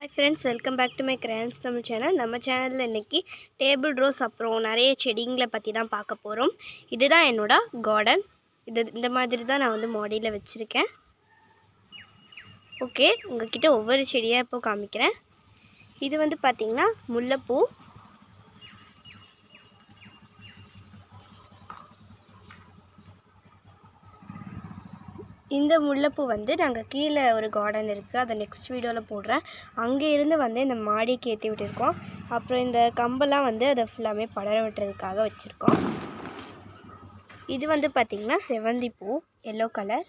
hi friends welcome back to my grans Tamil channel நம்ம சேனலில் இன்றைக்கி டேபிள் ரோஸ் அப்புறம் நிறைய செடிங்களை பற்றி தான் பார்க்க போகிறோம் இதுதான் என்னோட கார்டன் இது இந்த மாதிரி தான் நான் வந்து மாடியில் வச்சுருக்கேன் ஓகே உங்ககிட்ட ஒவ்வொரு செடியாக இப்போ காமிக்கிறேன் இது வந்து பார்த்திங்கன்னா முல்லைப்பூ இந்த முல்லைப்பூ வந்து நாங்கள் கீழே ஒரு கார்டன் இருக்குது அதை நெக்ஸ்ட் வீடியோவில் போடுறேன் அங்கே இருந்து வந்து இந்த மாடிக்கு ஏற்றி விட்டுருக்கோம் அப்புறம் இந்த கம்பெல்லாம் வந்து அதை ஃபுல்லாமே படர விட்டுறதுக்காக வச்சுருக்கோம் இது வந்து பார்த்திங்கன்னா செவந்தி பூ எல்லோ கலர்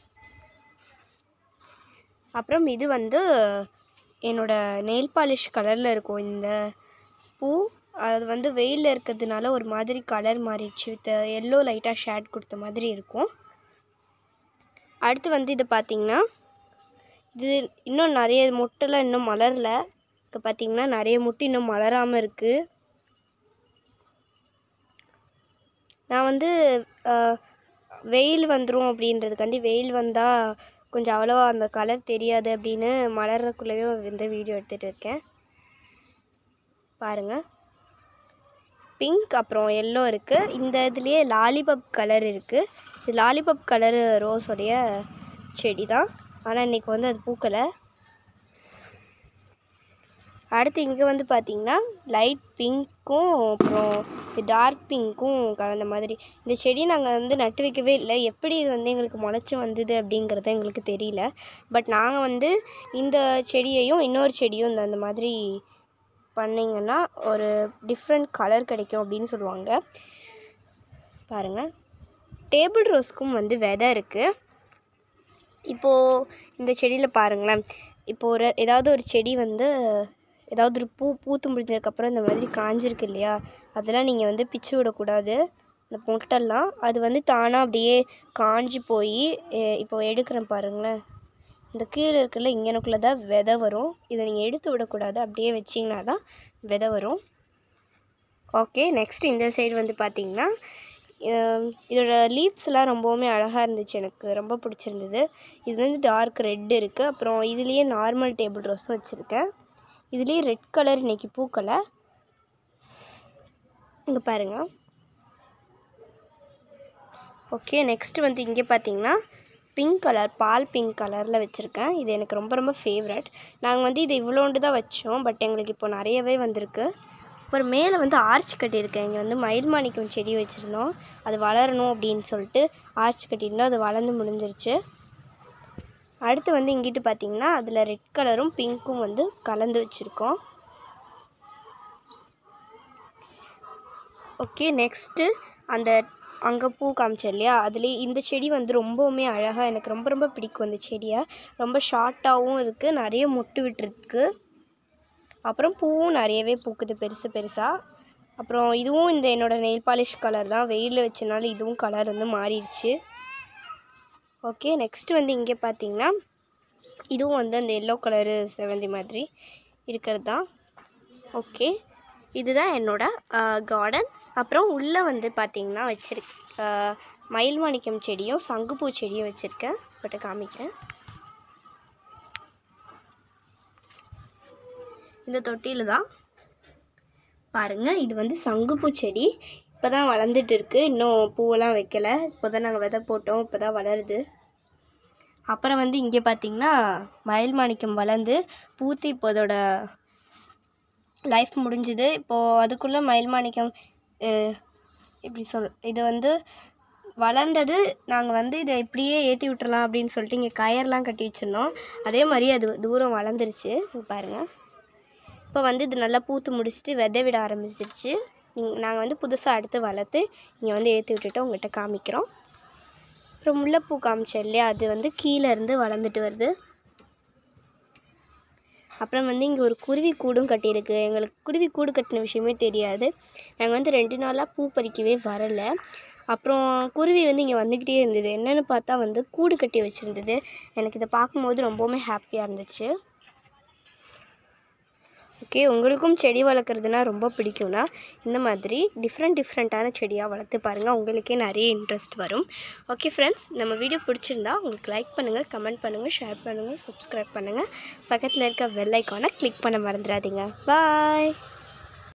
அப்புறம் இது வந்து என்னோடய நெயில் பாலிஷ் கலரில் இருக்கும் இந்த பூ அது வந்து வெயிலில் இருக்கிறதுனால ஒரு மாதிரி கலர் மாறிடுச்சு வித் எல்லோ லைட்டாக ஷேட் கொடுத்த மாதிரி இருக்கும் அடுத்து வந்து இது பார்த்திங்கன்னா இது இன்னும் நிறைய மொட்டெல்லாம் இன்னும் மலரல இப்போ பார்த்திங்கன்னா நிறைய முட்டு இன்னும் மலராமல் இருக்குது நான் வந்து அஹ், வெயில் வந்துடும் அப்படின்றதுக்காண்டி வெயில் வந்தால் கொஞ்சம் அவ்வளோவா அந்த கலர் தெரியாது அப்படின்னு மலர்றக்குள்ளேயே இந்த வீடியோ எடுத்துகிட்டு இருக்கேன் பாருங்கள் பிங்க் அப்புறம் எல்லோ இருக்குது இந்த இதுலேயே லாலிபப் கலர் இருக்குது இது லாலிபப் கலரு ரோஸோடைய செடி தான் ஆனால் இன்றைக்கி வந்து அது பூக்கலை அடுத்து இங்கே வந்து பார்த்திங்கன்னா லைட் பிங்க்கும் அப்புறம் டார்க் பிங்க்கும் கலந்த மாதிரி இந்த செடி நாங்கள் வந்து நட்டு வைக்கவே இல்லை எப்படி இது வந்து எங்களுக்கு முளைச்சி வந்தது அப்படிங்கிறது எங்களுக்கு தெரியல பட் நாங்கள் வந்து இந்த செடியையும் இன்னொரு செடியும் இந்த அந்த மாதிரி பண்ணிங்கன்னா ஒரு டிஃப்ரெண்ட் கலர் கிடைக்கும் அப்படின்னு சொல்லுவாங்க பாருங்கள் டேபிள் ரோஸ்க்கும் வந்து விதை இருக்குது இப்போது இந்த செடியில் பாருங்களேன் இப்போ ஒரு ஏதாவது ஒரு செடி வந்து ஏதாவது ஒரு பூ பூத்து முடிஞ்சதுக்கப்புறம் இந்த மாதிரி காஞ்சிருக்கு இல்லையா அதெல்லாம் நீங்கள் வந்து பிச்சு விடக்கூடாது இந்த மொட்டெல்லாம் அது வந்து தானாக அப்படியே காஞ்சி போய் இப்போ எடுக்கிறேன் பாருங்களேன் இந்த கீழே இருக்குல்ல இங்கனக்குள்ளே தான் விதை வரும் இதை நீங்கள் எடுத்து விடக்கூடாது அப்படியே வச்சிங்கன்னா தான் விதை வரும் ஓகே நெக்ஸ்ட் இந்த சைடு வந்து பார்த்திங்கன்னா அஹ் இதோட லீவ்ஸ்லாம் ரொம்பவுமே அழகாக இருந்துச்சு எனக்கு ரொம்ப பிடிச்சிருந்தது இது வந்து டார்க் ரெட் இருக்குது அப்புறம் இதுலேயே நார்மல் டேபிள் ரோஸும் வச்சுருக்கேன் இதுலேயே ரெட் கலர் இன்றைக்கி பூக்கலை இங்கே பாருங்கள் ஓகே நெக்ஸ்ட் வந்து இங்கே பார்த்தீங்கன்னா பிங்க் கலர் பால் பிங்க் கலரில் வச்சுருக்கேன் இது எனக்கு ரொம்ப ரொம்ப ஃபேவரட் நாங்கள் வந்து இது இவ்வளோண்டு தான் வச்சோம் பட் எங்களுக்கு இப்போ நிறையவே வந்திருக்கு அப்புறம் மேலே வந்து ஆர்ச் கட்டியிருக்கேன் இங்கே வந்து மயில் மாணிக்கம் செடி வச்சுருந்தோம் அது வளரணும் அப்படின்னு சொல்லிட்டு ஆர்ச் கட்டியிருந்தோம் அது வளர்ந்து முடிஞ்சிருச்சு அடுத்து வந்து இங்கிட்டு பார்த்தீங்கன்னா அதில் ரெட் கலரும் பிங்க்கும் வந்து கலந்து வச்சுருக்கோம் ஓகே நெக்ஸ்ட்டு அந்த அங்கே பூ காமிச்சேன் இல்லையா அதுலேயே இந்த செடி வந்து ரொம்பவுமே அழகாக எனக்கு ரொம்ப ரொம்ப பிடிக்கும் அந்த செடியை ரொம்ப ஷார்ட்டாகவும் இருக்குது நிறைய மொட்டு விட்டுருக்கு அப்புறம் பூவும் நிறையவே பூக்குது பெருசு பெருசாக அப்புறம் இதுவும் இந்த என்னோடய நெயில் பாலிஷ் கலர் தான் வெயிலில் வச்சனால இதுவும் கலர் வந்து மாறிடுச்சு ஓகே நெக்ஸ்ட்டு வந்து இங்கே பார்த்தீங்கன்னா இதுவும் வந்து அந்த எல்லோ கலரு செவந்தி மாதிரி இருக்கிறது தான் ஓகே இதுதான் என்னோட கார்டன் அப்புறம் உள்ளே வந்து பார்த்திங்கன்னா வச்சிருக் அஹ், மயில் மாணிக்கம் செடியும் சங்குப்பூ செடியும் வச்சுருக்கேன் பட்டு காமிக்கிறேன் இந்த தொட்டியில் தான் பாருங்கள் இது வந்து சங்குப்பூ செடி இப்போ தான் வளர்ந்துட்டு இருக்கு இன்னும் பூவெல்லாம் வைக்கல இப்போ தான் நாங்கள் விதை போட்டோம் இப்போ தான் வளருது அப்புறம் வந்து இங்கே பார்த்தீங்கன்னா மயில் மாணிக்கம் வளர்ந்து பூத்து இப்போ அதோட லைஃப் முடிஞ்சுது இப்போது அதுக்குள்ளே மயில் மாணிக்கம் அஹ், எப்படி சொல் இது வந்து வளர்ந்தது நாங்கள் வந்து இதை இப்படியே ஏற்றி விட்டுறலாம் அப்படின்னு சொல்லிட்டு இங்கே கயர்லாம் கட்டி வச்சிருந்தோம் அதே மாதிரி அது தூரம் வளர்ந்துருச்சு இங்க பாருங்கள் இப்போ வந்து இது நல்லா பூத்து முடிச்சுட்டு விதை விட ஆரம்பிச்சிருச்சு நாங்கள் வந்து புதுசாக அடுத்து வளர்த்து இங்கே வந்து ஏற்றி விட்டுட்டு உங்கள்கிட்ட காமிக்கிறோம் அப்புறம் முல்லைப்பூ காமிச்சேன் இல்லையா அது வந்து கீழே இருந்து வளர்ந்துட்டு வருது அப்புறம் வந்து இங்கே ஒரு குருவி கூடும் கட்டியிருக்கு எங்களுக்கு குருவி கூடு கட்டின விஷயமே தெரியாது நாங்கள் வந்து ரெண்டு நாளாக பூ பறிக்கவே வரலை அப்புறம் குருவி வந்து இங்கே வந்துக்கிட்டே இருந்தது என்னென்னு பார்த்தா வந்து கூடு கட்டி வச்சுருந்தது எனக்கு இதை பார்க்கும்போது ரொம்பவுமே ஹாப்பியாக இருந்துச்சு ஓகே உங்களுக்கும் செடி வளர்க்குறதுனா ரொம்ப பிடிக்கும்னா இந்த மாதிரி டிஃப்ரெண்ட் டிஃப்ரெண்ட்டான செடியாக வளர்த்து பாருங்கள் உங்களுக்கே நிறைய இன்ட்ரெஸ்ட் வரும் ஓகே ஃப்ரெண்ட்ஸ் நம்ம வீடியோ பிடிச்சிருந்தா உங்களுக்கு லைக் பண்ணுங்கள் கமெண்ட் பண்ணுங்கள் ஷேர் பண்ணுங்கள் சப்ஸ்கிரைப் பண்ணுங்கள் பக்கத்தில் இருக்க பெல் ஐக்கானை கிளிக் பண்ண மறந்துடாதீங்க பாய்